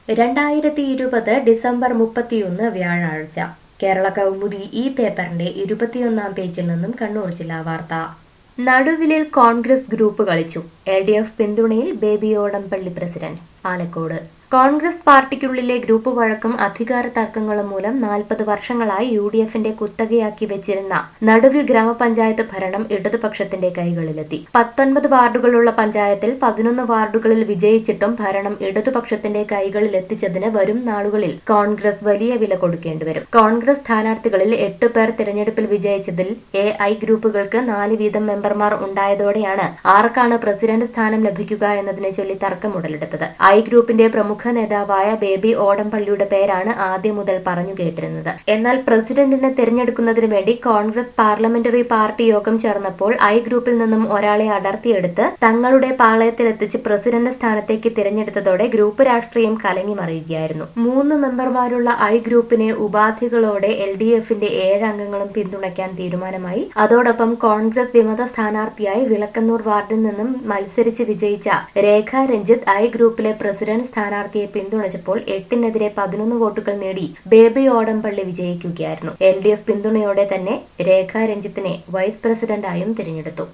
രണ്ടായിരത്തി ഇരുപത് ഡിസംബർ മുപ്പത്തിയൊന്ന് വ്യാഴാഴ്ച കേരള കൗമുദി ഈ പേപ്പറിന്റെ ഇരുപത്തിയൊന്നാം പേജിൽ നിന്നും കണ്ണൂർ ജില്ലാ വാർത്ത നടുവിലിൽ കോൺഗ്രസ് ഗ്രൂപ്പ് കളിച്ചു എൽ ഡി എഫ് പിന്തുണയിൽ Baby Odampally president Alakode Congress പാർട്ടിക്കുള്ളിലെ ഗ്രൂപ്പ് വഴക്കും അധികാര തർക്കങ്ങളും മൂലം നാൽപ്പത് വർഷങ്ങളായി യു ഡി എഫിന്റെ കുത്തകയാക്കി വെച്ചിരുന്ന നടുവിൽ ഗ്രാമപഞ്ചായത്ത് ഭരണം ഇടതുപക്ഷത്തിന്റെ കൈകളിലെത്തി പത്തൊൻപത് വാർഡുകളുള്ള പഞ്ചായത്തിൽ പതിനൊന്ന് വാർഡുകളിൽ വിജയിച്ചിട്ടും ഭരണം ഇടതുപക്ഷത്തിന്റെ കൈകളിൽ എത്തിച്ചതിന് വരും നാളുകളിൽ കോൺഗ്രസ് വലിയ വില കൊടുക്കേണ്ടിവരും കോൺഗ്രസ് സ്ഥാനാർത്ഥികളിൽ എട്ട് പേർ തിരഞ്ഞെടുപ്പിൽ വിജയിച്ചതിൽ എ ഐ ഗ്രൂപ്പുകൾക്ക് നാല് വീതം മെമ്പർമാർ ഉണ്ടായതോടെയാണ് ആർക്കാണ് പ്രസിഡന്റ് സ്ഥാനം ലഭിക്കുക എന്നതിനെ ചൊല്ലി തർക്കം ഉടലെടുത്തത് ഐ ഗ്രൂപ്പിന്റെ പ്രമുഖ നേതാവായ ബേബി ഓടംപള്ളിയുടെ പേരാണ് ആദ്യം മുതൽ പറഞ്ഞു കേട്ടിരുന്നത് എന്നാൽ പ്രസിഡന്റിനെ തിരഞ്ഞെടുക്കുന്നതിന് വേണ്ടി കോൺഗ്രസ് പാർലമെന്ററി പാർട്ടി യോഗം ചേർന്നപ്പോൾ ഐ ഗ്രൂപ്പിൽ നിന്നും ഒരാളെ അടർത്തിയെടുത്ത് തങ്ങളുടെ പാളയത്തിലെത്തിച്ച് പ്രസിഡന്റ് സ്ഥാനത്തേക്ക് തിരഞ്ഞെടുത്തതോടെ ഗ്രൂപ്പ് രാഷ്ട്രീയം കലങ്ങി മറിയുകയായിരുന്നു മൂന്ന് മെമ്പർമാരുള്ള ഐ ഗ്രൂപ്പിനെ ഉപാധികളോടെ എൽ ഡി എഫിന്റെ ഏഴ് അംഗങ്ങളും പിന്തുണയ്ക്കാൻ തീരുമാനമായി അതോടൊപ്പം കോൺഗ്രസ് വിമത സ്ഥാനാർത്ഥിയായി വിളക്കന്നൂർ വാർഡിൽ നിന്നും മത്സരിച്ച് വിജയിച്ച രേഖ രഞ്ജിത്ത് ഐ ഗ്രൂപ്പിലെ പ്രസിഡന്റ് സ്ഥാനാർത്ഥിയെ പിന്തുണച്ചപ്പോൾ എട്ടിനെതിരെ പതിനൊന്ന് വോട്ടുകൾ നേടി ബേബി ഓടംപള്ളി വിജയിക്കുകയായിരുന്നു എൽ ഡി എഫ് പിന്തുണയോടെ തന്നെ രേഖ രഞ്ജിത്തിനെ വൈസ് പ്രസിഡന്റായും തിരഞ്ഞെടുത്തു